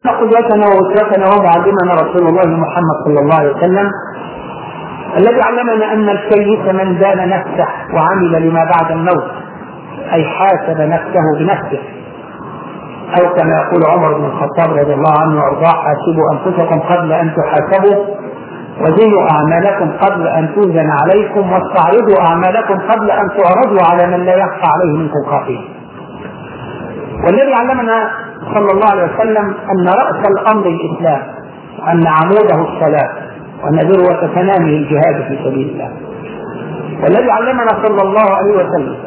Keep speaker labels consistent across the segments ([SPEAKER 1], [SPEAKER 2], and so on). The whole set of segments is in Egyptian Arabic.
[SPEAKER 1] قدوتنا واسوتنا ومعلمنا رسول الله محمد صلى الله عليه وسلم الذي علمنا ان الكيس من دان نفسه وعمل لما بعد الموت اي حاسب نفسه بنفسه او كما يقول عمر بن الخطاب رضي الله عنه وارضاه حاسبوا انفسكم قبل ان تحاسبوا وزنوا اعمالكم قبل ان توزن عليكم واستعرضوا اعمالكم قبل ان تعرضوا على من لا يخفى عليه منكم خافين والذي علمنا صلى الله عليه وسلم ان راس الامر الاسلام وان عموده الصلاه وان ذروه سنامه الجهاد في سبيل الله والذي علمنا صلى الله عليه وسلم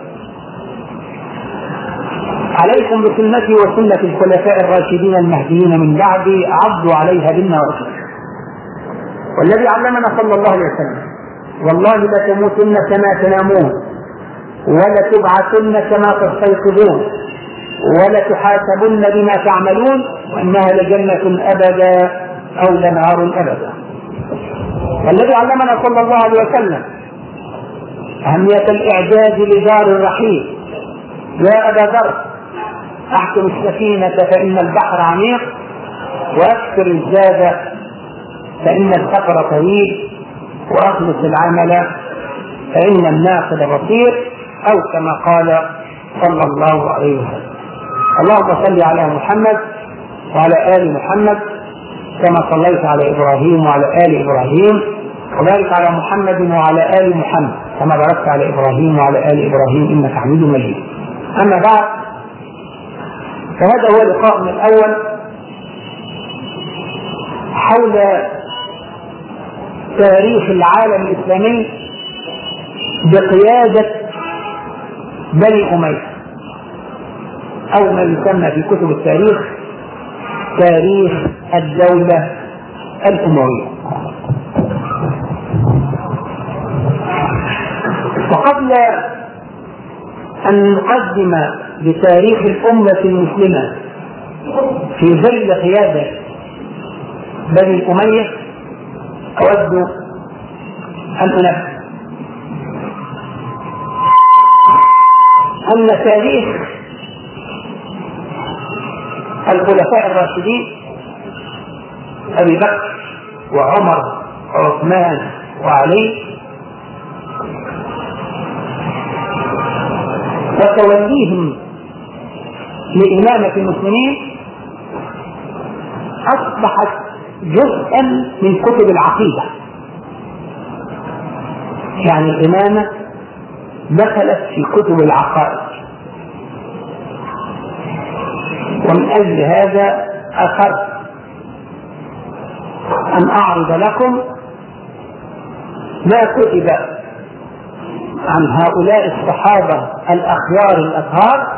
[SPEAKER 1] عليكم بسنتي وسنة الخلفاء الراشدين المهديين من بعدي عضوا عليها بالنواجذ والذي علمنا صلى الله عليه وسلم والله لتموتن كما تنامون ولتبعثن كما تستيقظون ولتحاسبن بما تعملون وانها لجنة ابدا او لنهار ابدا والذي علمنا صلى الله عليه وسلم أهمية الإعداد لدار الرحيل يا أبا ذر أحكم السفينة فإن البحر عميق وأكثر الزاد فإن السفر طويل وأخلص العمل فإن الناقد بصير أو كما قال صلى الله عليه وسلم اللهم صل على محمد وعلى آل محمد كما صليت على إبراهيم وعلى آل إبراهيم وبارك على محمد وعلى آل محمد كما باركت على إبراهيم وعلى آل إبراهيم إنك حميد مجيد أما بعد فهذا هو لقاؤنا الأول حول تاريخ العالم الإسلامي بقيادة بني أمية أو ما يسمى في كتب التاريخ تاريخ الدولة الأموية وقبل أن نقدم بتاريخ الأمة المسلمة في ظل قيادة بني أمية أود أن أنبه أن تاريخ الخلفاء الراشدين أبي بكر وعمر وعثمان وعلي وتوليهم لإمامة المسلمين أصبحت جزءا من كتب العقيدة يعني الإمامة دخلت في كتب العقائد ومن أجل هذا أخذت أن أعرض لكم ما كتب عن هؤلاء الصحابة الأخيار الأطهار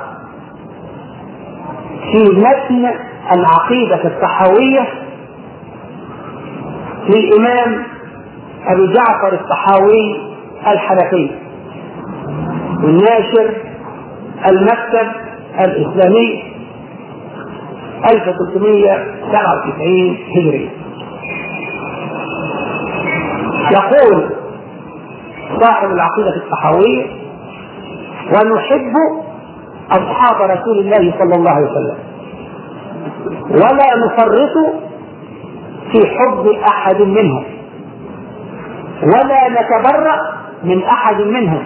[SPEAKER 1] في متن العقيدة الصحوية للإمام أبي جعفر الصحاوي الحنفي والناشر المكتب الإسلامي 1397 هجري يقول صاحب العقيدة الصحاوية ونحب أصحاب رسول الله صلى الله عليه وسلم ولا نفرط في حب أحد منهم ولا نتبرأ من أحد منهم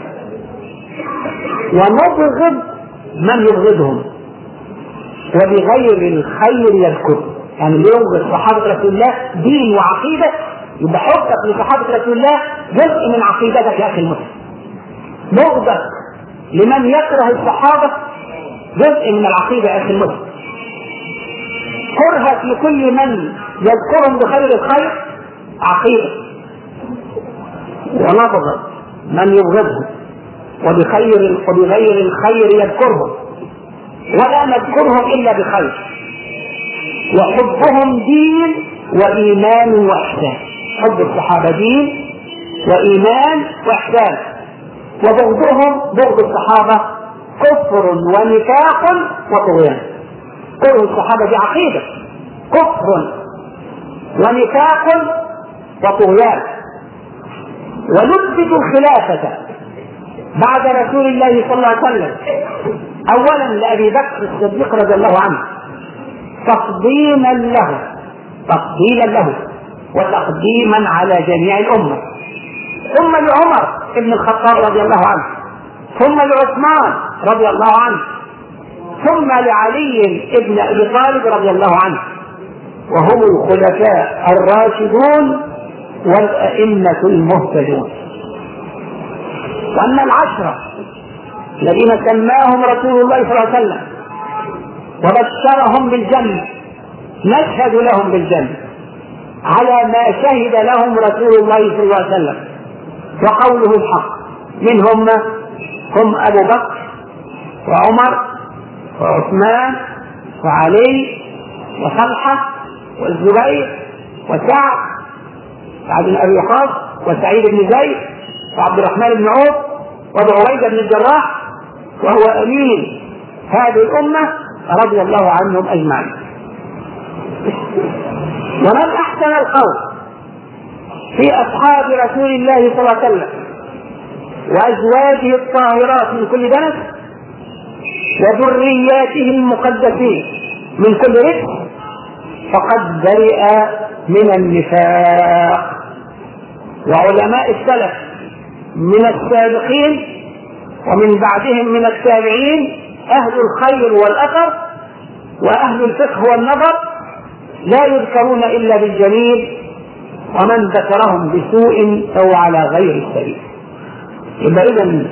[SPEAKER 1] ونبغض من يبغضهم وبغير الخير يذكر يعني اللي يبغض صحابة رسول الله دين وعقيدة يبقى حبك لصحابة رسول الله جزء من عقيدتك يا أخي المسلم بغضك لمن يكره الصحابة جزء من العقيدة يا أخي المسلم كرهك لكل من يذكرهم بخير الخير عقيدة ونبغض من يبغضهم وبخير وبغير الخير يذكرهم ولا نذكرهم الا بخير وحبهم دين وايمان واحسان حب الصحابه دين وايمان واحسان وبغضهم بغض الصحابه كفر ونفاق وطغيان كره الصحابه دي عقيده كفر ونفاق وطغيان ونثبت الخلافه بعد رسول الله صلى الله عليه وسلم اولا لابي بكر الصديق رضي الله عنه تفضيلا له تفضيلا له وتقديما على جميع الأمة ثم لعمر بن الخطاب رضي الله عنه ثم لعثمان رضي الله عنه ثم لعلي بن ابي طالب رضي الله عنه وهم الخلفاء الراشدون والأئمة المهتدون وأما العشرة الذين سماهم رسول الله صلى الله عليه وسلم وبشرهم بالجنة نشهد لهم بالجنة على ما شهد لهم رسول الله صلى الله عليه وسلم وقوله الحق منهم هم أبو بكر وعمر وعثمان وعلي وطلحة والزبير وسعد سعد بن أبي وقاص وسعيد بن زيد وعبد الرحمن بن عوف وابو عبيده بن الجراح وهو امين هذه الامه رضي الله عنهم اجمعين ومن احسن القول في اصحاب رسول الله صلى الله عليه وسلم وازواجه الطاهرات من كل دنس وذرياته المقدسين من كل رزق فقد برئ من النفاق وعلماء السلف من السابقين ومن بعدهم من التابعين أهل الخير والأثر وأهل الفقه والنظر لا يذكرون إلا بالجميل ومن ذكرهم بسوء فهو على غير السبيل يبقى إذا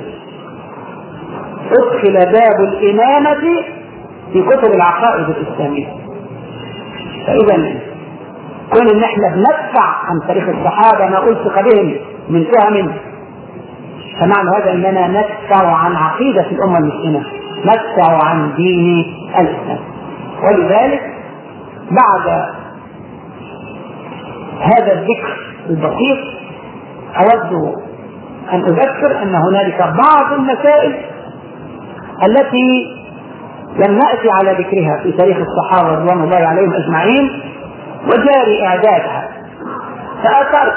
[SPEAKER 1] أدخل باب الإمامة في كتب العقائد الإسلامية فإذا كون إن إحنا بندفع عن تاريخ الصحابة ما ألصق بهم من تهم فمعنى هذا اننا ندفع عن عقيده الامه المسلمه ندفع عن دين الاسلام ولذلك بعد هذا الذكر البسيط اود ان اذكر ان هنالك بعض المسائل التي لم ناتي على ذكرها في تاريخ الصحابه رضوان الله عليهم اجمعين وجاري اعدادها فاثرت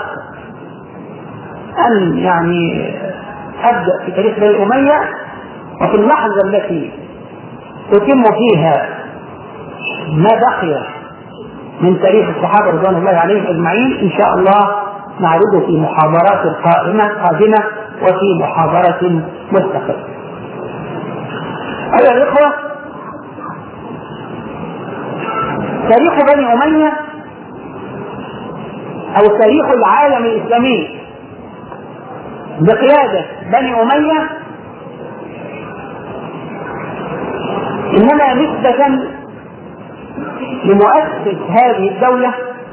[SPEAKER 1] ان يعني ابدا في تاريخ بني اميه وفي اللحظه التي اتم فيها ما بقي من تاريخ الصحابه رضوان الله عليهم اجمعين ان شاء الله نعرضه في محاضرات قائمه قادمه وفي محاضره مستقله. ايها الاخوه تاريخ بني اميه او تاريخ العالم الاسلامي بقيادة بني أمية إنما نسبة لمؤسس هذه الدولة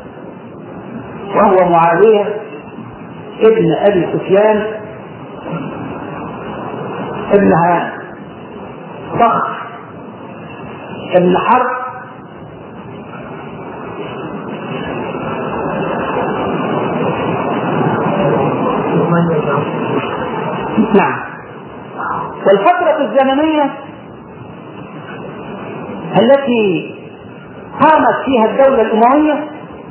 [SPEAKER 1] وهو معاوية ابن أبي سفيان ابن صخر ابن حرب نعم والفترة الزمنية التي قامت فيها الدولة الأموية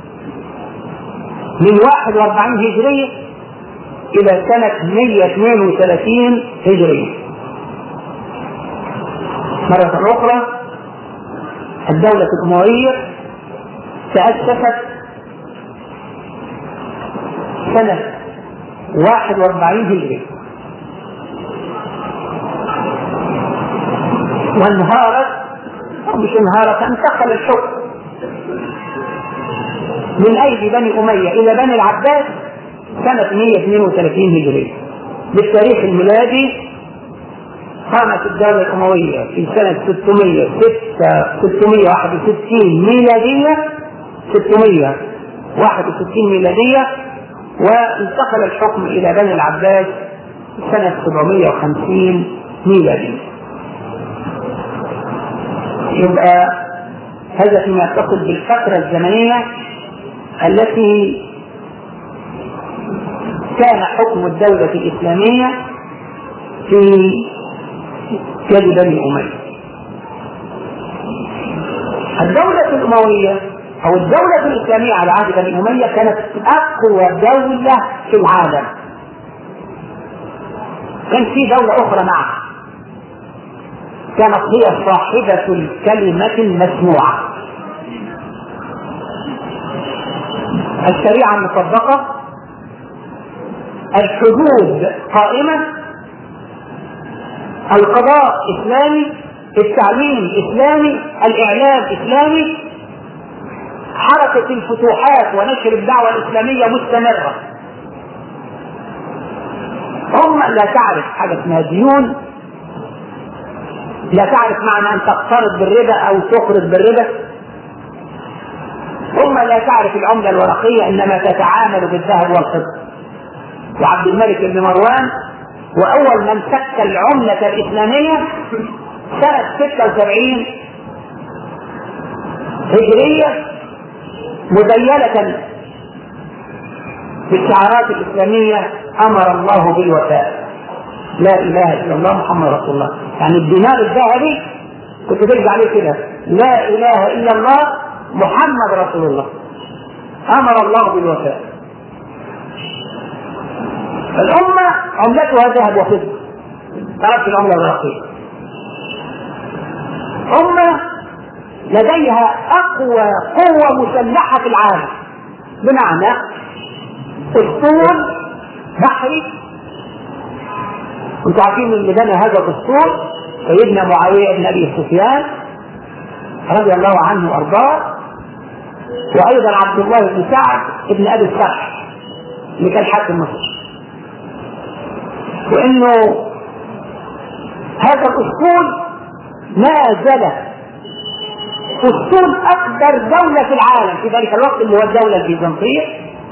[SPEAKER 1] من 41 هجرية إلى سنة 132 هجرية مرة أخرى الدولة الأموية تأسست سنة 41 هجري وانهارت أو مش انهارت انتقل الحكم من أيدي بني أمية إلى بني العباس سنة 132 هجرية بالتاريخ الميلادي قامت الدولة الأموية في سنة 661 ميلادية 661 ميلادية وانتقل الحكم إلى بني العباس سنة 750 ميلادية يبقى هذا فيما يتصل بالفترة الزمنية التي كان حكم الدولة الإسلامية في يد بني أمية الدولة الأموية أو الدولة الإسلامية على عهد بني أمية كانت أقوى دولة في العالم كان في دولة أخرى معها كانت هي صاحبة الكلمة المسموعة الشريعة مطبقة الحدود قائمة القضاء إسلامي التعليم إسلامي الإعلام إسلامي حركة الفتوحات ونشر الدعوة الإسلامية مستمرة أمة لا تعرف حاجة اسمها ديون لا تعرف معنى أن تقترض بالربا أو تقرض بالربا أمة لا تعرف العملة الورقية إنما تتعامل بالذهب والفضة وعبد الملك بن مروان وأول من سك العملة الإسلامية سنة 76 هجرية مدينة بالشعارات الإسلامية أمر الله بالوفاء لا إله إلا الله محمد رسول الله يعني الدينار الذهبي كنت ترجع عليه كده لا إله إلا الله محمد رسول الله أمر الله بالوفاء الأمة عملتها ذهب وفضة تعرفش العملة الورقية أمة لديها أقوى قوة مسلحة في العالم بمعنى أسطول بحري انتوا عارفين اللي بنى هذا الأسطول سيدنا معاوية بن أبي سفيان رضي الله عنه وأرضاه وأيضا عبد الله بن سعد بن أبي السرح اللي كان حاكم مصر وإنه هذا الأسطول ما زال أسطول أكبر دولة في العالم في ذلك الوقت اللي هو الدولة البيزنطية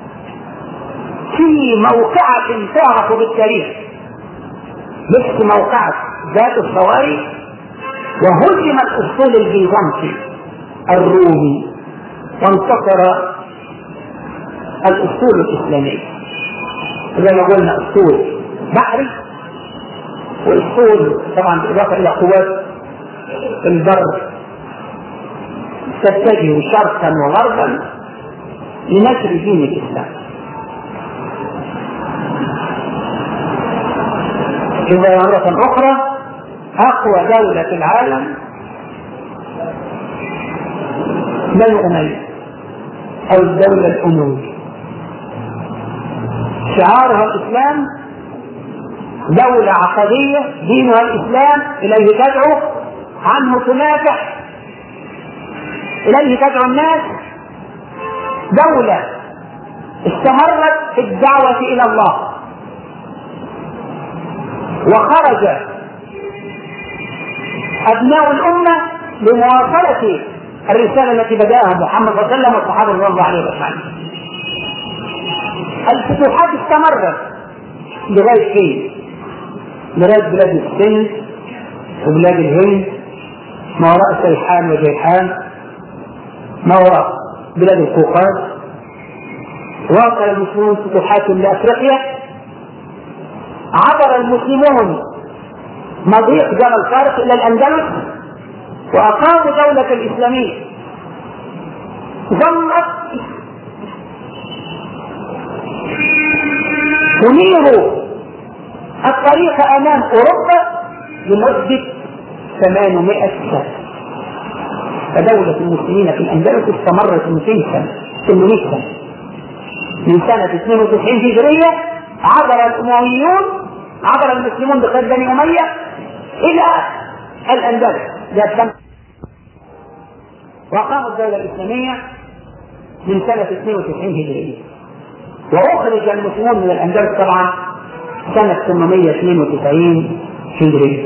[SPEAKER 1] في موقعة تعرف بالتاريخ مثل موقعة ذات الصواري وهزم الأسطول البيزنطي الرومي وانتصر الأسطول الإسلامي زي ما قلنا أسطول بحري والأسطول طبعا بالإضافة إلى قوات البر تتجه شرقا وغربا لنشر دين الإسلام إذا مرة أخرى أقوى دولة في العالم بنو أمية أو الدولة الأموية شعارها الإسلام دولة عقدية دينها الإسلام إليه تدعو عنه تنافح إليه تدعو الناس دولة استمرت في الدعوة إلى الله وخرج أبناء الأمة لمواصلة الرسالة التي بدأها محمد صلى الله عليه وسلم والصحابة رضي الله عليهم أجمعين. الفتوحات استمرت لغاية فين؟ لغاية بلاد السند وبلاد الهند ما وراء سيحان وجيحان ما وراء بلاد القوقاز واصل المسلمون فتوحات لافريقيا عبر المسلمون مضيق جبل فارس الى الاندلس واقاموا دولة الاسلامية ظلت تنير الطريق امام اوروبا لمدة 800 سنة فدولة المسلمين في الأندلس استمرت 200 سنة 800 سنة من سنة 92 هجرية عبر الأمويون عبر المسلمون بقيادة بني أمية إلى الأندلس ذات وأقاموا الدولة الإسلامية من سنة 92 هجرية وأخرج المسلمون من الأندلس طبعا سنة 892 هجرية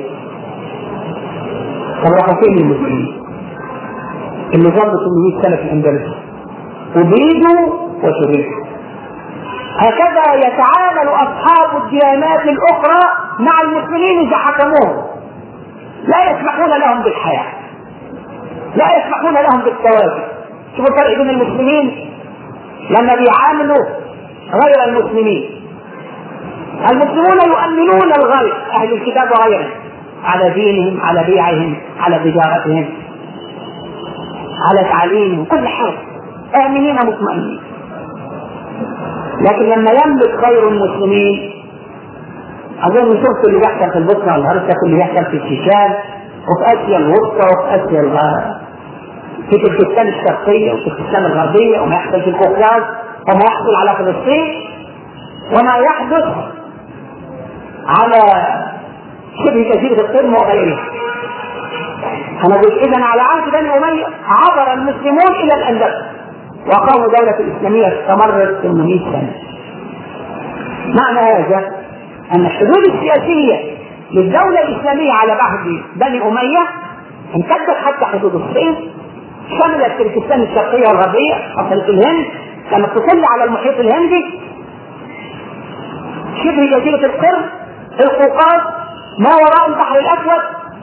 [SPEAKER 1] طب راحوا فين المسلمين؟ اللي ظلوا 800 سنة في الأندلس وبيدوا وشربوا هكذا يتعامل أصحاب الديانات الأخرى مع المسلمين إذا حكموهم لا يسمحون لهم بالحياة لا يسمحون لهم بالتواجد شوفوا الفرق بين المسلمين لما بيعاملوا غير المسلمين المسلمون يؤمنون الغير أهل الكتاب وغيرهم على دينهم على بيعهم على تجارتهم على تعليمهم كل حاجة آمنين مطمئنين لكن لما يملك غير المسلمين أظن شفت اللي بيحصل في البوسنة والهرسك واللي بيحصل في الشيشان وفي آسيا الوسطى وفي آسيا الغرب في تركستان الشرقية وتركستان الغربية وما يحصل في القوقاز وما يحصل على فلسطين وما يحدث على شبه جزيرة القرم وغيرها هنقول إذا على عهد بني أمية عبر المسلمون إلى الأندلس وقاموا دولة الإسلامية استمرت 800 سنة معنى هذا أن الحدود السياسية للدولة الإسلامية على عهد بني أمية امتدت حتى حدود الصين شملت تركستان الشرقية والغربية وصلت الهند كانت تطل على المحيط الهندي شبه جزيرة القرم القوقاز ما وراء البحر الأسود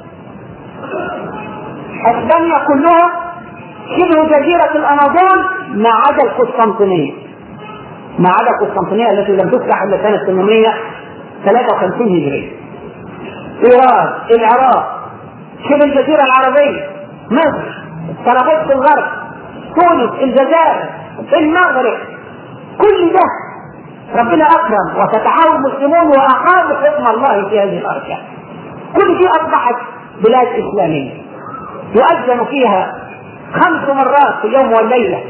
[SPEAKER 1] اسبانيا كلها شبه جزيرة الأناضول ما عدا القسطنطينية ما عدا القسطنطينية التي لم تفتح إلا سنة 853 هجرية إيران العراق شبه الجزيرة العربية مصر طرابلس الغرب تونس الجزائر المغرب كل ده ربنا اكرم وتتعاون المسلمون واقاموا حكم الله في هذه الاركان كل دي اصبحت بلاد اسلاميه يؤذن فيها خمس مرات في اليوم والليله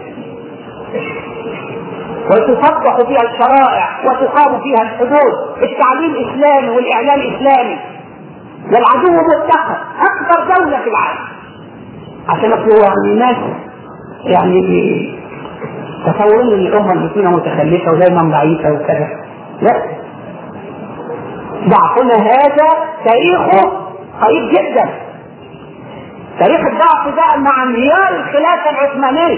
[SPEAKER 1] وتصبح فيها الشرائع وتقام فيها الحدود التعليم اسلامي والاعلام اسلامي والعدو متخذ اكبر دوله في العالم عشان هو يعني ناس يعني تصورون ان الامه المسلمه متخلفه ودايما ضعيفه وكذا لا ضعفنا هذا تاريخه قريب جدا تاريخ الضعف ده مع انهيار الخلافه العثمانيه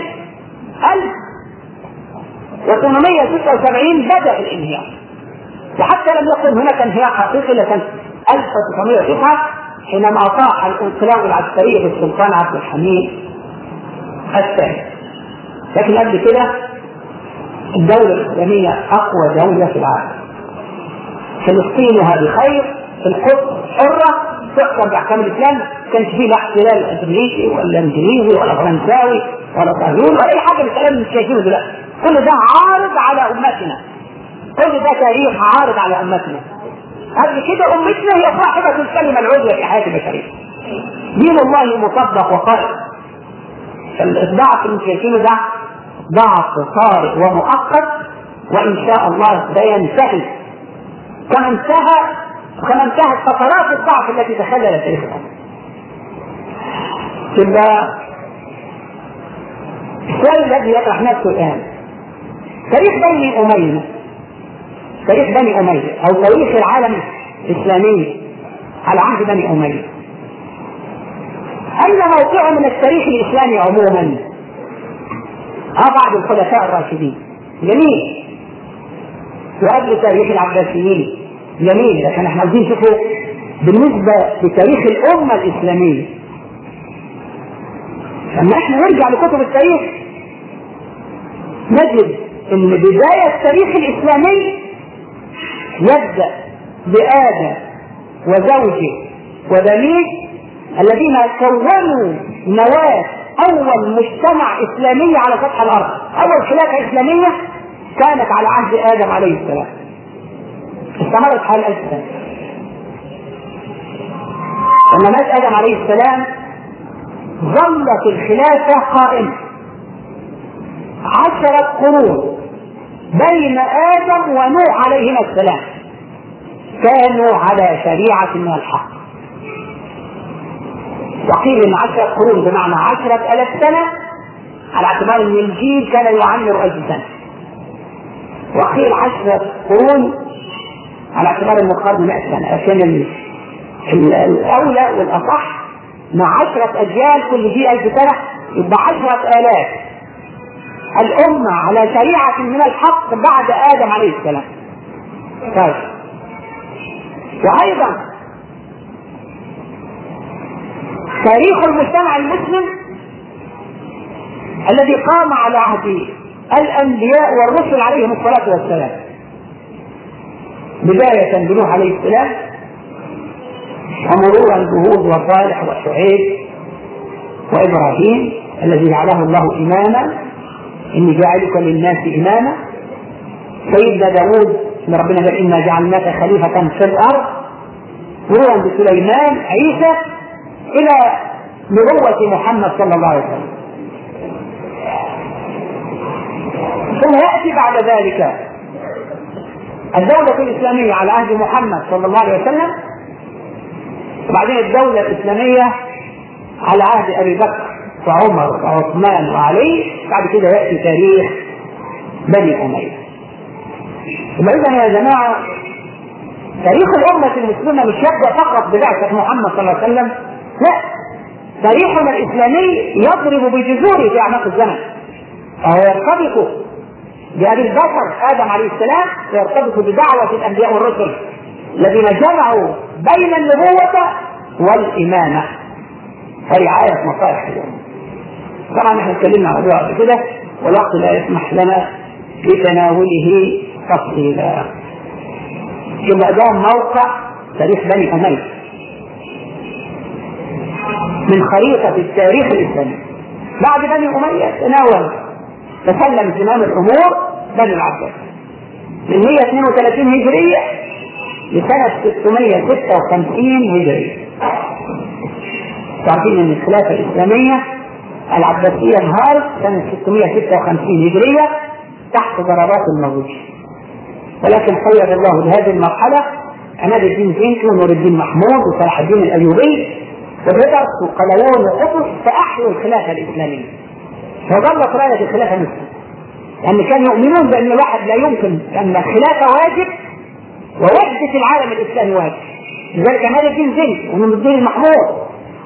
[SPEAKER 1] 1876 بدا الانهيار وحتى لم يكن هناك انهيار حقيقي لكن 1909 حينما اطاح الانقلاب العسكري بالسلطان عبد الحميد الثاني لكن قبل كده الدولة الإسلامية أقوى دولة في العالم فلسطين بخير القدس حرة تحكم بأحكام الإسلام ما كانش فيه لا احتلال أمريكي ولا إنجليزي ولا فرنساوي ولا صهيوني ولا أي حاجة من الكلام اللي شايفينه دلوقتي كل ده عارض على أمتنا كل ده تاريخ عارض على أمتنا قبل كده أمتنا هي صاحبة الكلمة العليا في حياة البشرية دين الله مصدق وقائم فالضعف اللي شايفينه ده ضعف طارئ ومؤقت وإن شاء الله سينتهي كما انتهى كما انتهت فترات الضعف التي تخللت تاريخ الأمة يبقى السؤال الذي يطرح نفسه الآن تاريخ بني أمية تاريخ بني أمية أو تاريخ العالم الإسلامي على عهد بني أمية أين موقعه من التاريخ الإسلامي عموما؟ اه بعد الخلفاء الراشدين جميل وقبل تاريخ العباسيين جميل لكن احنا عايزين نشوفه بالنسبة لتاريخ الأمة الإسلامية لما احنا نرجع لكتب التاريخ نجد ان بداية التاريخ الإسلامي يبدأ بآدم وزوجه وبنيه الذين كونوا نواة أول مجتمع إسلامي على سطح الأرض أول خلافة إسلامية كانت على عهد آدم عليه السلام استمرت حوالي ألف سنة لما مات آدم عليه السلام ظلت الخلافة قائمة عشرة قرون بين آدم ونوح عليهما السلام كانوا على شريعة من الحق وقيل ان عشرة قرون بمعنى عشرة ألف سنة على اعتبار ان الجيل كان يعمر ألف سنة وقيل عشرة قرون على اعتبار ان القرن 100 سنة لكن الأولى والأصح مع عشرة أجيال كل دي ألف سنة يبقى عشرة آلاف الأمة على شريعة من الحق بعد آدم عليه السلام طيب وأيضا تاريخ المجتمع المسلم الذي قام على عهد الانبياء والرسل عليهم الصلاه والسلام بدايه بنوح عليه السلام ومرورا بهود وصالح وشعيب وابراهيم الذي جعله الله اماما اني جاعلك للناس اماما سيدنا داود ان ربنا قال انا جعلناك خليفه في الارض مرورا بسليمان عيسى الى نبوة محمد صلى الله عليه وسلم ثم يأتي يأتي بعد ذلك الدولة الإسلامية على عهد محمد صلى الله عليه وسلم وبعدين الدولة الإسلامية على عهد أبي بكر وعمر وعثمان وعلي بعد كده يأتي تاريخ بني أمية يبقى إذا يا جماعة تاريخ الأمة المسلمة مش يبدأ فقط ببعثة محمد صلى الله عليه وسلم لا تاريخنا الإسلامي يضرب بجذوره في أعماق الزمن فهو يرتبط بأبي البشر آدم عليه السلام ويرتبط بدعوة الأنبياء والرسل الذين جمعوا بين النبوة والإمامة ورعاية مصالح الأمة طبعا احنا اتكلمنا عن الموضوع قبل كده والوقت لا يسمح لنا بتناوله تفصيلا يبقى ده موقع تاريخ بني أمية من خريطة التاريخ الإسلامي بعد بني أمية تناول تسلم زمام الأمور بني العباس من 132 هجرية لسنة 656 هجرية تعرفين أن الخلافة الإسلامية العباسية انهارت سنة 656 هجرية تحت ضربات المغول ولكن خير الله لهذه المرحلة عماد الدين زنكي ونور الدين محمود وصلاح الدين الأيوبي والرضا وقلاوون وقطز فأحيوا الخلافة الإسلامية فظلت راية الخلافة مثل لأن كانوا يؤمنون بأن الواحد لا يمكن أن الخلافة واجب ووحدة العالم الإسلامي واجب لذلك عماد الدين زنكي ونور الدين المحمود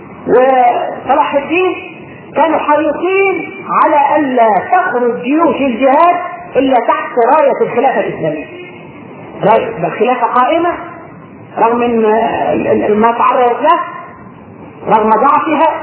[SPEAKER 1] وصلاح الدين كانوا حريصين على ألا تخرج جيوش الجهاد إلا تحت راية الخلافة الإسلامية راية الخلافة قائمة رغم من ما تعرضت له رغم ضعفها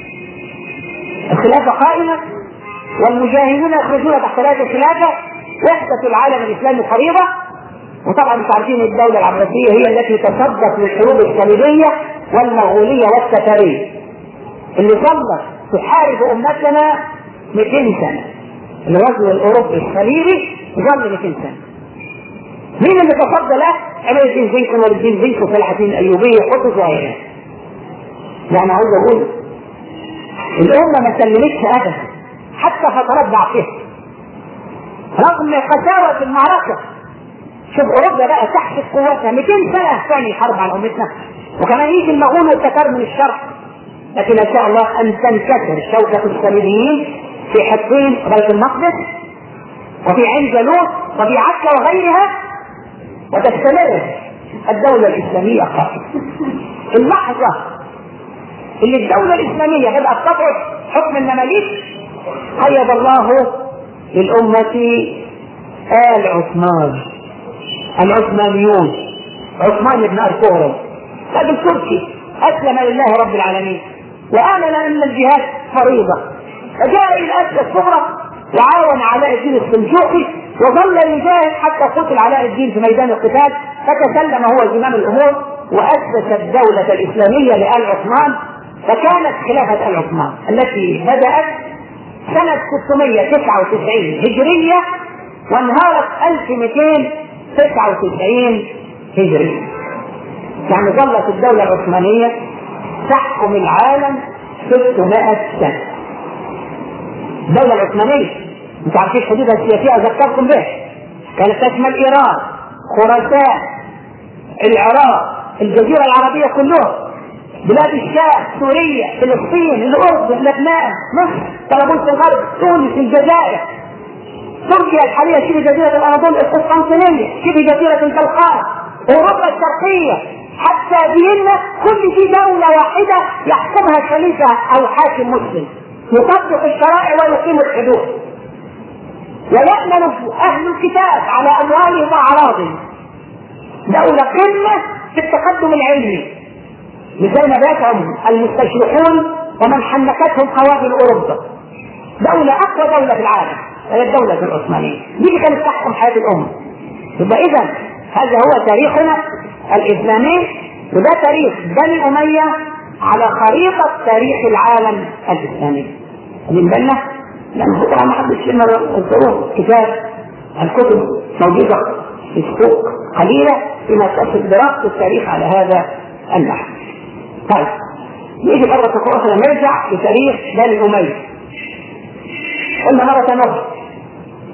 [SPEAKER 1] الخلافة قائمة والمجاهدون يخرجون تحت راية الخلافة وحدة العالم الإسلامي قريبة وطبعا انتم عارفين الدولة العباسية هي التي تصدت للحروب الصليبية والمغولية والتتارية اللي ظلت تحارب أمتنا 200 سنة الغزو الأوروبي الصليبي ظل 200 سنة مين اللي تصدى له؟ عماد الدين زنكي ونور الدين زنكي وصلاح الدين الأيوبي وقطز وغيرها يعني عاوز أقول الأمة ما سلمتش أبدا حتى فترات ضعفها رغم قساوة المعركة شوف أوروبا بقى تحت قوتها 200 سنة ثاني حرب على أمتنا وكمان يجي المغول والتتار من الشرق لكن ان شاء الله ان تنكسر شوكة الصليبيين في حطين بيت المقدس وفي عين جالوت وفي عكا وغيرها وتستمر الدولة الإسلامية قائمة اللحظة اللي الدولة الإسلامية بدأت تضعف حكم المماليك قيد الله للأمة آل عثمان العثمانيون عثمان بن أرطغرل رجل تركي أسلم لله رب العالمين وآمن أن الجهاد فريضة فجاء إلى الأسد الصغرى وعاون علاء الدين السلجوقي وظل يجاهد حتى قتل علاء الدين في ميدان القتال فتسلم هو زمام الأمور وأسس الدولة الإسلامية لآل عثمان فكانت خلافة آل عثمان التي بدأت سنة 699 هجرية وانهارت 1299 هجرية يعني ظلت الدولة العثمانية تحكم العالم 600 سنة الدولة العثمانية انتوا عارفين حدودها السياسية اذكركم بها كانت تشمل ايران خراسان العراق الجزيرة العربية كلها بلاد الشام سوريا فلسطين الاردن لبنان مصر طرابلس الغرب تونس الجزائر تركيا الحالية شبه جزيرة الأناضول القسطنطينية شبه جزيرة البلقان أوروبا الشرقية حتى فيينا كل دي دولة واحدة يحكمها خليفة أو حاكم مسلم يطبق الشرائع ويقيم الحدود ويأمن أهل الكتاب على أموالهم وأعراضهم دولة قمة في التقدم العلمي مثل ما باتهم المستشرقون ومن حنكتهم قوابل أوروبا دولة أقوى دولة في العالم وهي الدولة العثمانية دي كانت تحكم حياة الأمة يبقى إذا هذا هو تاريخنا الإسلامي وده تاريخ بني أمية على خريطة تاريخ العالم الإسلامي من بالنا لأن طبعا ما حدش لنا الظروف كتاب الكتب موجودة في السوق قليلة فيما تصل دراسة التاريخ على هذا النحو. طيب نيجي مرة أخرى نرجع لتاريخ بني أمية. قلنا مرة أخرى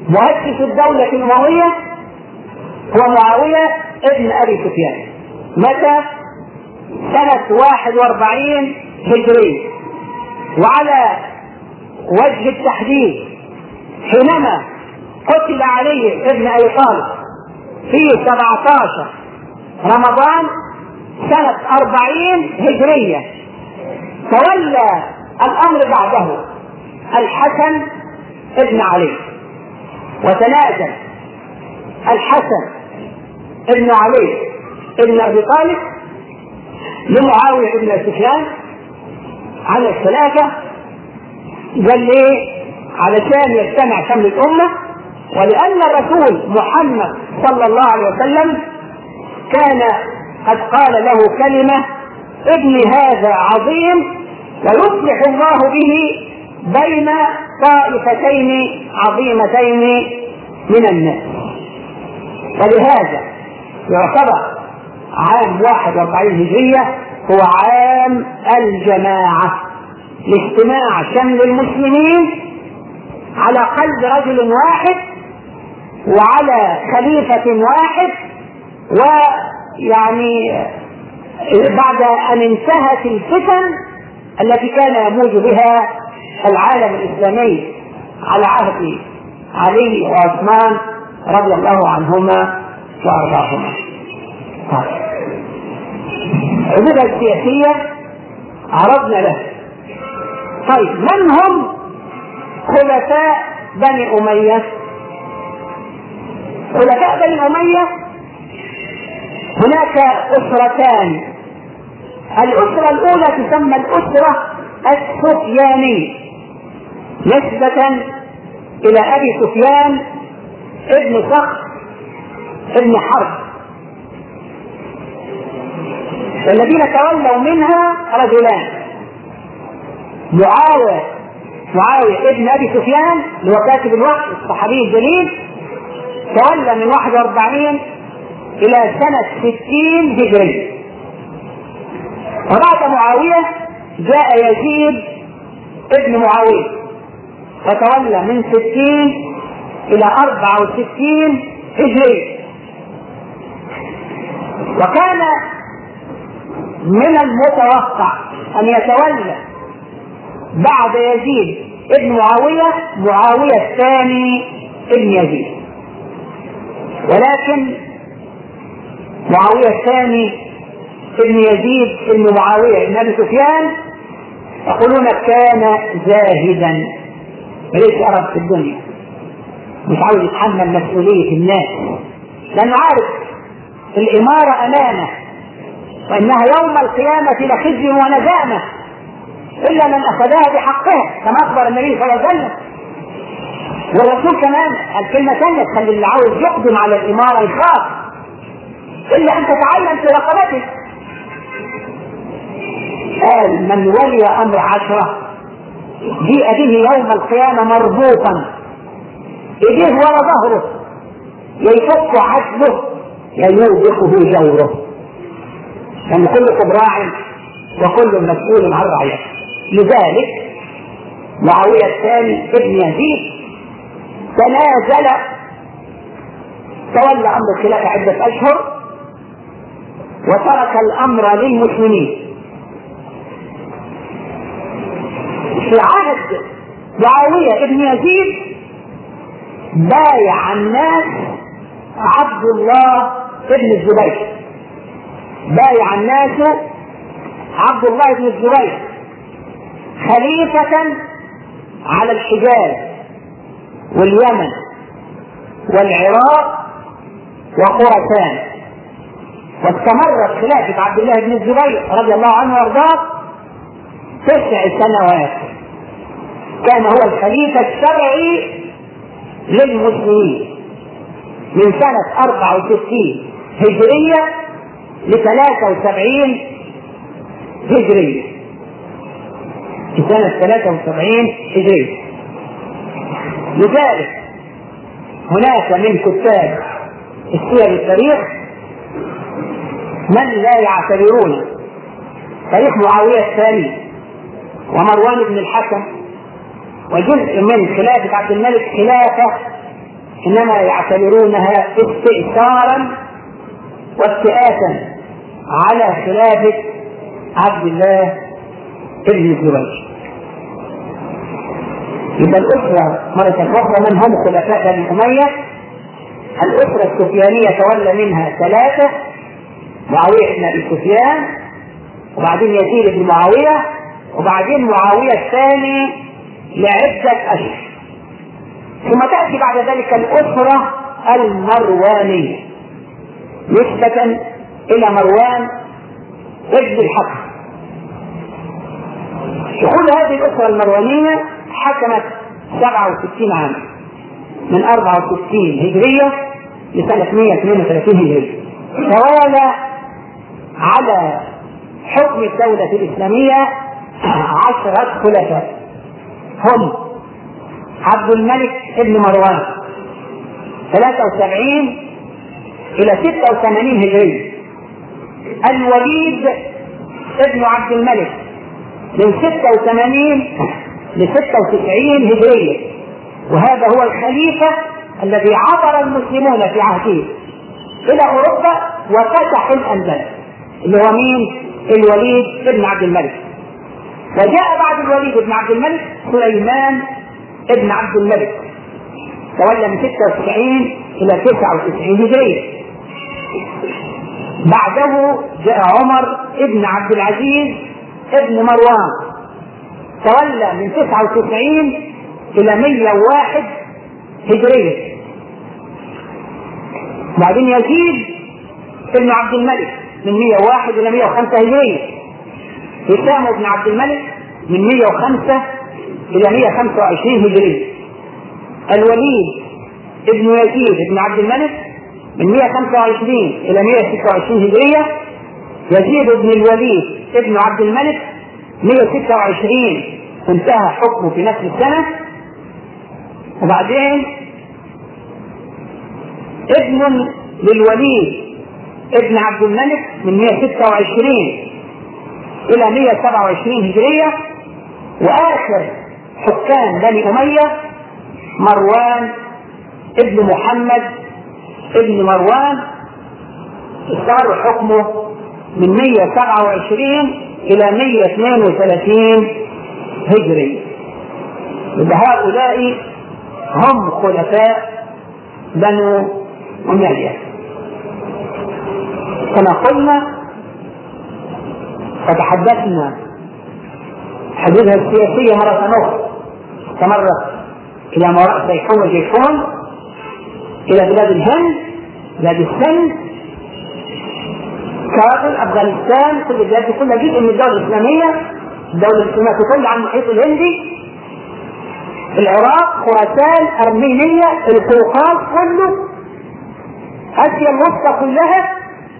[SPEAKER 1] مؤسس الدولة الأموية هو معاوية ابن أبي سفيان متى؟ سنة 41 هجرية وعلى وجه التحديد حينما قتل علي ابن أبي طالب في 17 رمضان سنة 40 هجرية تولى الأمر بعده الحسن ابن علي وتنازل الحسن ابن علي ابن ابي طالب لمعاويه ابن سفيان على الخلافه قال ليه؟ علشان يجتمع شمل الامه ولان الرسول محمد صلى الله عليه وسلم كان قد قال له كلمه ابني هذا عظيم ويصلح الله به بين طائفتين عظيمتين من الناس ولهذا يعتبر عام 41 هجرية هو عام الجماعة لاجتماع شمل المسلمين على قلب رجل واحد وعلى خليفة واحد ويعني بعد أن انتهت الفتن التي كان يموج بها العالم الإسلامي على عهد علي وعثمان رضي الله عنهما وأرضاهما العبودة السياسية عرضنا له طيب من هم خلفاء بني أمية خلفاء بني أمية هناك أسرتان الأسرة الأولى تسمى الأسرة السفيانية نسبة إلى أبي سفيان ابن صخر ابن حرب والذين تولوا منها رجلان معاوية معاوية ابن أبي سفيان اللي هو كاتب الوحي الصحابي الجليل تولى من 41 إلى سنة 60 هجرية وبعد معاوية جاء يزيد ابن معاوية فتولى من 60 إلى 64 هجرية وكان من المتوقع أن يتولى بعد يزيد ابن معاوية معاوية الثاني ابن يزيد ولكن معاوية الثاني ابن يزيد ابن معاوية ابن أبي سفيان يقولون كان زاهدا مليش أرب في الدنيا مش عاوز يتحمل مسؤولية الناس لأنه عارف الإمارة أمانة وإنها يوم القيامة لخزي وندامة إلا من أخذها بحقها كما أخبر النبي صلى الله عليه وسلم والرسول كمان قال كلمة ثانية تخلي اللي عاوز يقدم على الإمارة يخاف إلا أن تتعين في رقبته قال من ولي أمر عشرة جيء به يوم القيامة مربوطا إيديه ورا ظهره يفك عدله يوبقه جوره لأن يعني كلكم راع وكل مسؤول عن رعيته لذلك معاوية الثاني ابن يزيد تنازل تولى أمر الخلافة عدة أشهر وترك الأمر للمسلمين في عهد معاوية ابن يزيد بايع الناس عبد الله ابن الزبير بايع الناس عبد الله بن الزبير خليفة على الحجاز واليمن والعراق وخراسان واستمرت خلافة عبد الله بن الزبير رضي الله عنه وارضاه تسع سنوات كان هو الخليفة الشرعي للمسلمين من سنة 64 هجرية ل 73 هجرية في سنة 73 هجرية لذلك هناك من كتاب السير التاريخ من لا يعتبرون تاريخ معاوية الثاني ومروان بن الحكم وجزء من خلافة عبد الملك خلافة إنما يعتبرونها استئثارا واستئاسا على خلافة عبد الله ابن الزبير يبقى الأسرة مرة أخرى من هم خلفاء بني أمية الأسرة السفيانية تولى منها ثلاثة معاوية بن أبي سفيان وبعدين يزيد بن معاوية وبعدين معاوية الثاني لعدة أشهر ثم تأتي بعد ذلك الأسرة المروانية نسبة إلى مروان ابن الحكم دخول هذه الأسرة المروانية حكمت 67 عاما من 64 هجرية لسنة 132 هجرية توالى على حكم الدولة الإسلامية عشرة خلفاء هم عبد الملك ابن مروان 73 إلى 86 هجرية الوليد ابن عبد الملك من 86 ل 96 هجرية وهذا هو الخليفة الذي عبر المسلمون في عهده إلى أوروبا وفتحوا الأندلس اللي هو مين؟ الوليد بن عبد الملك وجاء بعد الوليد بن عبد الملك سليمان بن عبد الملك تولى من 96 إلى 99 هجرية بعده جاء عمر بن عبد العزيز ابن مروان تولى من 99 إلى 101 هجرية بعدين يزيد ابن عبد الملك من 101 إلى 105 هجرية هشام بن عبد الملك من 105 إلى 125 هجرية الوليد ابن يزيد بن عبد الملك من 125 إلى 126 هجرية يزيد بن الوليد ابن عبد الملك 126 انتهى حكمه في نفس السنة وبعدين ابن للوليد ابن عبد الملك من 126 إلى 127 هجرية وآخر حكام بني أمية مروان ابن محمد ابن مروان صار حكمه من 127 إلى 132 هجري يبقى هؤلاء هم خلفاء بنو أمية كما قلنا فتحدثنا حدودها السياسية مرة أخرى استمرت إلى ما وراء سيحون وجيشون إلى بلاد الهند بلاد السند كابل أفغانستان كل البلاد دي كلها جزء من الدولة الإسلامية الدولة الإسلامية تطل عن المحيط الهندي العراق خراسان أرمينيا القوقاز كله آسيا الوسطى كلها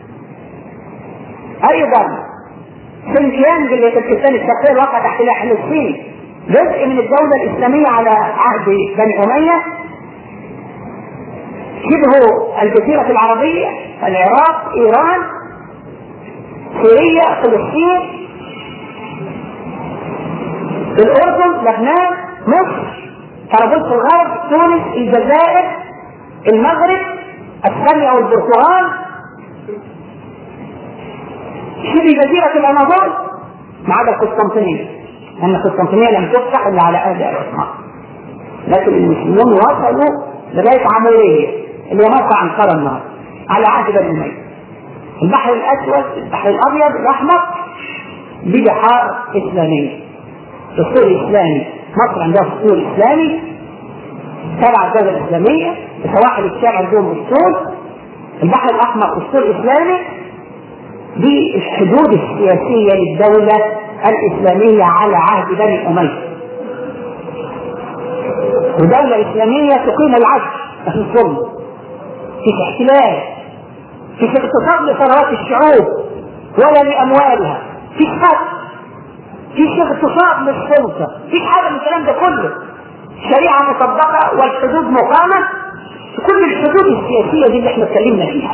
[SPEAKER 1] أيضا سنجيانج اللي في الكردستان الشرقية الواقع تحت الاحتلال الصيني جزء من الدولة الإسلامية على عهد بني أمية شبه الجزيرة العربية العراق إيران سوريا فلسطين الأردن لبنان مصر طرابلس الغرب تونس الجزائر المغرب اسبانيا والبرتغال شبه جزيرة الأناضول ما عدا القسطنطينية لأن القسطنطينية لم تفتح إلا على عهد العثمان لكن المسلمون وصلوا لغاية عمورية اللي هو موقع أنقرة النهار على عهد بني أمية البحر الأسود البحر الأبيض الأحمر دي بحار إسلامية دستور إسلامي مصر عندها دستور إسلامي تبع الدولة الإسلامية سواحل الشام عندهم دستور البحر الأحمر دستور إسلامي دي الحدود السياسية للدولة الإسلامية على عهد بني أمية ودولة إسلامية تقيم العدل في الظلم في احتلال في اغتصاب لثروات الشعوب ولا لأموالها في حد في اغتصاب للسلطة في حاجة من الكلام ده كله شريعة مطبقة والحدود مقامة كل الحدود السياسية دي اللي احنا اتكلمنا فيها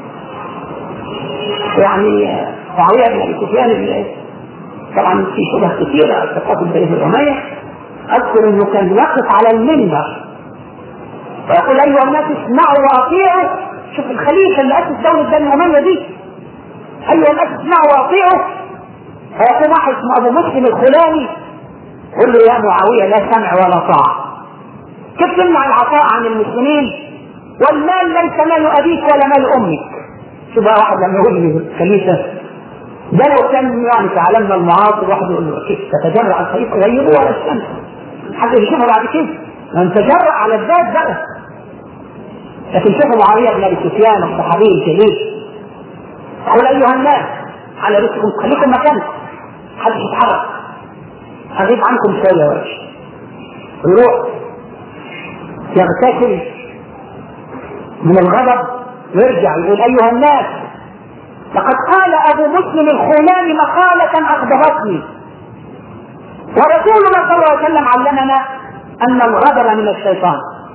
[SPEAKER 1] يعني معاوية بن أبي سفيان طبعا في شبه كثيرة الثقافة البنية الأمية أذكر إنه كان يقف على المنبر ويقول ايها الناس اسمعوا واطيعوا شوف الخليفه اللي اسس دوله بني اميه دي ايها الناس اسمعوا واطيعوا فيقوم واحد اسمه ابو مسلم الخلاني يقول له يا معاويه لا سمع ولا طاعه كيف تمنع العطاء عن المسلمين والمال ليس مال ابيك ولا مال امك شوف بقى واحد لما يقول لي الخليفه ده لو كان يعني في عالمنا المعاصر واحد يقول له كيف تتجرع الخليفه غيره ولا الشمس حد يشوفه بعد كده من تجرأ على الذات بقى لكن شوفوا معاويه بن ابي سفيان الصحابي الجليل قال ايها الناس على رزقكم خليكم مكانكم محدش يتحرك هغيب عنكم شويه وش يروح يغتسل من الغضب ويرجع يقول ايها الناس لقد قال ابو مسلم الخولاني مقاله اغضبتني ورسولنا صلى الله عليه وسلم علمنا ان الغضب من الشيطان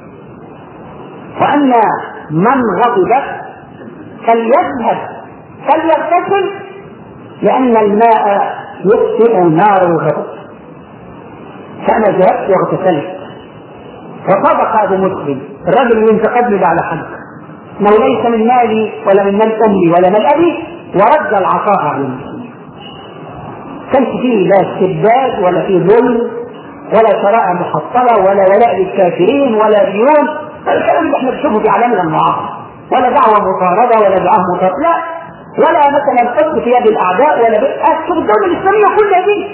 [SPEAKER 1] وان من غضب فليذهب فليغتسل لان الماء يطفئ نار الغضب فانا ذهبت واغتسلت وصدق ابو مسلم الرجل اللي انتقدني ده على حد انه ليس من مالي ولا من مال امي ولا مال ابي ورد العطاء على المسلمين كانش فيه لا استبداد ولا فيه ظلم ولا شرائع محصله ولا ولاء للكافرين ولا ديون الكلام اللي احنا بنشوفه في عالمنا المعاصر ولا دعوه مطارده ولا دعوه مطارده لا ولا مثلا حكم في يد الاعداء ولا شوف الدوله الاسلاميه كلها دي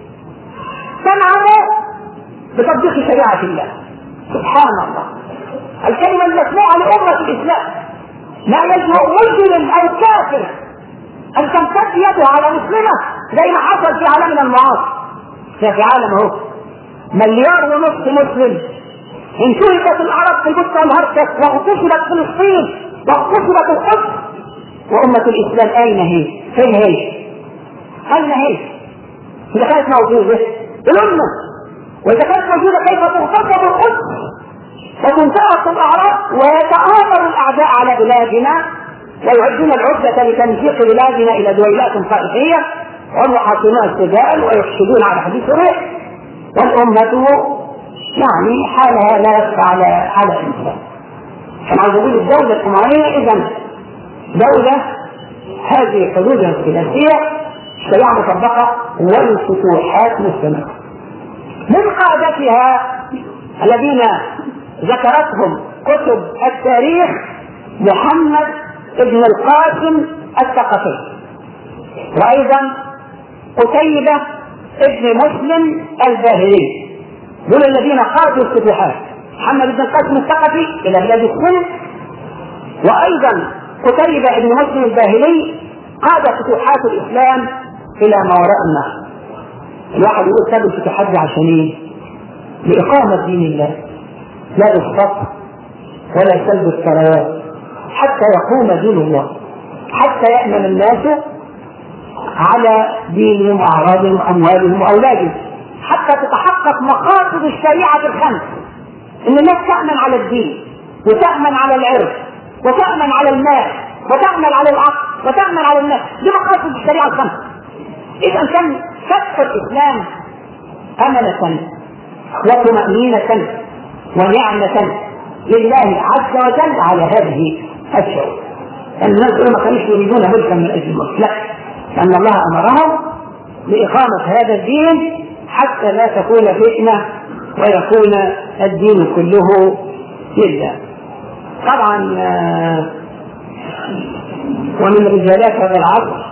[SPEAKER 1] تنعم بتطبيق شريعه الله سبحان الله الكلمه المسموعه لامه الاسلام لا يجمع رجل او كافر ان تمتد يده على مسلمه زي ما حصل في عالمنا المعاصر في عالم اهو مليار ونصف مسلم انتهكت العرب في القدس والهركس واغتصبت فلسطين واغتصبت القدس وأمة الإسلام أين هي؟ فين هي؟ أين هي؟ إذا كانت موجودة الأمة وإذا كانت موجودة كيف تغتصب القدس وتنتهك الأعراض ويتآمر الأعداء على بلادنا ويعدون العدة لتنسيق بلادنا إلى دويلات طائفية وهم يحاكمون السجال ويحشدون على حديث الريح والأمة يعني حالها لا يخفى على على الإنسان كما عايز أقول الدولة الأموية إذا دولة هذه حدودها السياسية شريعة مطبقة والفتوحات مستمرة من قادتها الذين ذكرتهم كتب التاريخ محمد ابن القاسم الثقفي وايضا قتيبة ابن مسلم الباهلي دول الذين قادوا الفتوحات محمد بن القاسم الثقفي الى بلاد السن وايضا قتيبة بن مسلم الباهلي قاد فتوحات الاسلام الى ما وراء النهر الواحد يقول ساب الفتوحات دي عشان ايه؟ لإقامة دين الله لا إسقاط ولا سلب الثروات حتى يقوم دين الله حتى يأمن الناس على دينهم وأعراضهم وأموالهم وأولادهم حتى تتحقق مقاصد الشريعة الخمس إن الناس تأمن على الدين وتأمن على العرض وتأمن على المال وتأمن على العقل وتأمن على النفس دي مقاصد الشريعة الخمس إذا كان فتح الإسلام أمنة وطمأنينة ونعمة لله عز وجل على هذه الشعوب لأن الناس دول ما كانوش يريدون ملكا من أجل الملك لا لأن الله أمرهم بإقامة هذا الدين حتى لا تكون فتنة ويكون الدين كله لله طبعا ومن رجالات هذا العصر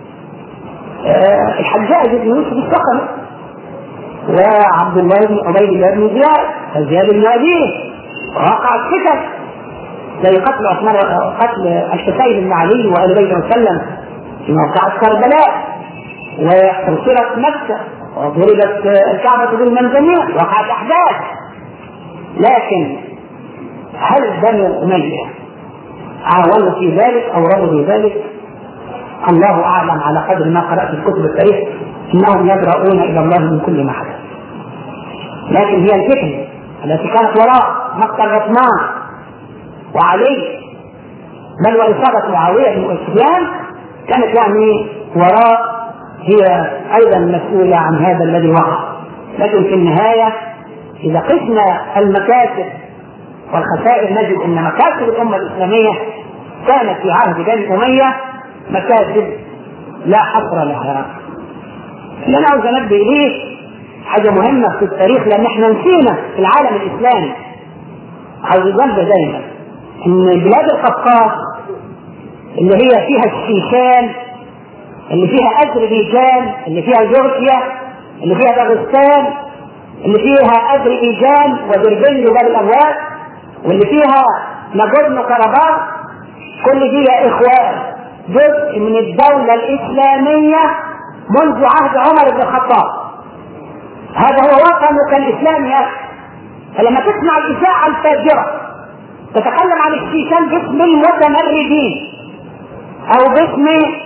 [SPEAKER 1] الحجاج بن يوسف الثقفي وعبد الله بن عبيد الله بن زياد زياد بن ابيه وقع الفتن زي قتل عثمان قتل الحسين بن علي وال بيت وسلم في موقعة كربلاء وحصرت مكة وضربت الكعبة بالمنجنيق وقعت أحداث لكن هل بنو أمية عاونوا في ذلك أو رضوا في ذلك؟ الله أعلم على قدر ما قرأت في كتب التاريخ انهم يدرؤون الى الله من كل ما حدث لكن هي الفتنه التي كانت وراء مقتل عثمان وعلي بل واصابه معاويه بن سفيان كانت يعني وراء هي ايضا مسؤوله عن هذا الذي وقع لكن في النهايه اذا قسنا المكاسب والخسائر نجد ان مكاسب الامه الاسلاميه كانت في عهد بني اميه مكاسب لا حصر لها. اللي انا عاوز انبه اليه حاجه مهمه في التاريخ لان احنا نسينا في العالم الاسلامي عاوز ينبه دايما ان بلاد القفقاز اللي هي فيها الشيشان اللي فيها اذربيجان اللي فيها جورجيا اللي فيها داغستان اللي فيها اذربيجان ودربين وباب الاموال واللي فيها ناجورنو كاراباخ كل دي يا اخوان جزء من الدولة الإسلامية منذ عهد عمر بن الخطاب هذا هو وطنك الإسلامي يا أخي فلما تسمع الإذاعة الفاجرة تتكلم عن الشيشان باسم المتمردين أو باسم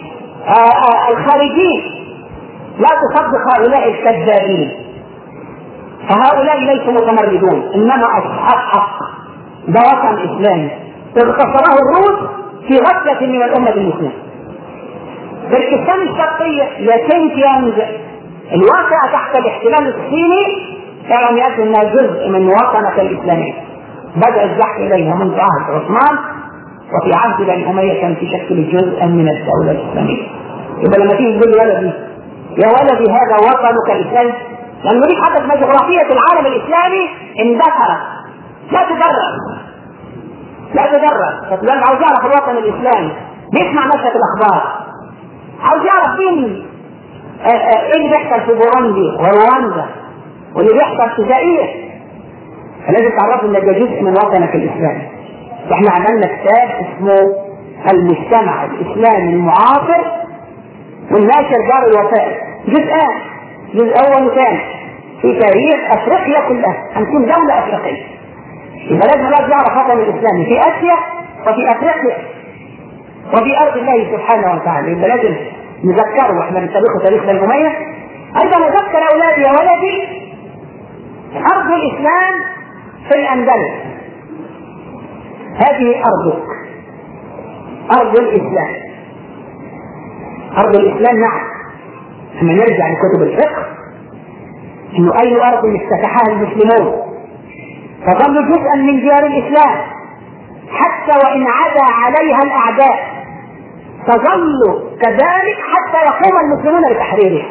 [SPEAKER 1] الخارجين لا تصدق هؤلاء الكذابين فهؤلاء ليسوا متمردون انما اصحاب حق ده وطن اسلامي اغتصبه الروس في غفله من الامه المسلمه تركستان الشرقيه يا سينكيانج الواقعه تحت الاحتلال الصيني اعلم يا انها جزء من وطنك الاسلامي بدا الزحف اليها منذ عهد عثمان وفي عهد بني اميه كان تشكل جزءا من الدوله الاسلاميه يبقى لما تيجي تقول ولدي يا ولدي هذا وطنك الاسلامي لما نريد حدث ما جغرافيه العالم الاسلامي اندثرت لا تدرس لا تدرس فتلاقي عاوز يعرف الوطن الاسلامي بيسمع نشره الاخبار عاوز يعرف مين ايه اللي بيحصل في بوروندي ورواندا واللي بيحصل في زئير فلازم تعرفوا ان ده جزء من وطنك الاسلامي احنا عملنا كتاب اسمه المجتمع الاسلامي المعاصر والناشر دار الوفاء جزءان جزء اول وثاني في تاريخ افريقيا كلها هنكون دوله افريقيه يبقى لازم الواحد يعرف الوطن الاسلامي في اسيا وفي افريقيا وفي ارض الله سبحانه وتعالى يبقى لازم نذكره واحنا بنتاريخه تاريخ الاميه ايضا اذكر اولادي يا ولدي ارض الاسلام في الاندلس هذه ارضك ارض الاسلام ارض الاسلام نعم لما نرجع لكتب الفقه انه اي ارض افتتحها المسلمون تظل جزءا من ديار الاسلام حتى وان عدا عليها الاعداء تظل كذلك حتى يقوم المسلمون بتحريرها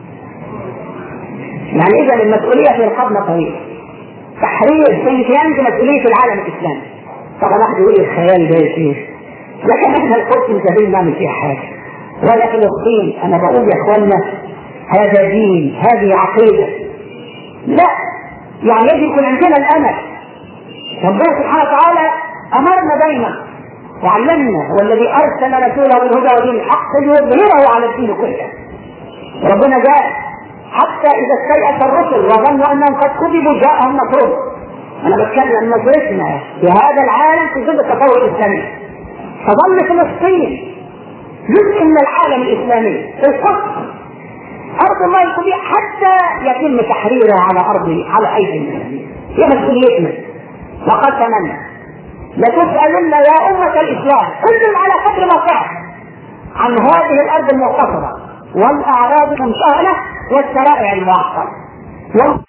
[SPEAKER 1] يعني اذا المسؤوليه في رقابنا طويله تحرير سنتيانج مسؤوليه العالم الاسلامي طبعا واحد يقول الخيال ده يا شيخ لكن احنا القدس مش قادرين نعمل فيها حاجه ولا فلسطين انا بقول يا اخوانا هذا دين هذه عقيده لا يعني يجب يكون عندنا الامل ربنا سبحانه وتعالى امرنا دايما وعلمنا هو الذي ارسل رسوله بالهدى ودين الحق ليظهره على الدين كله ربنا قال حتى اذا استيأس الرسل وظنوا انهم قد كذبوا جاءهم نصرهم انا بتكلم عن نظرتنا في هذا العالم في ظل التطور الاسلامي فظل فلسطين جزء من العالم الاسلامي القدس ارض الله الكبيرة حتى يتم تحريرها على ارض على ايدي المسلمين هي مسؤوليتنا وقسما لتسألن يا أمة الإسلام كل على قدر ما فعل عن هذه الأرض المغتصبة والأعراض المنشأة والشرائع المعطلة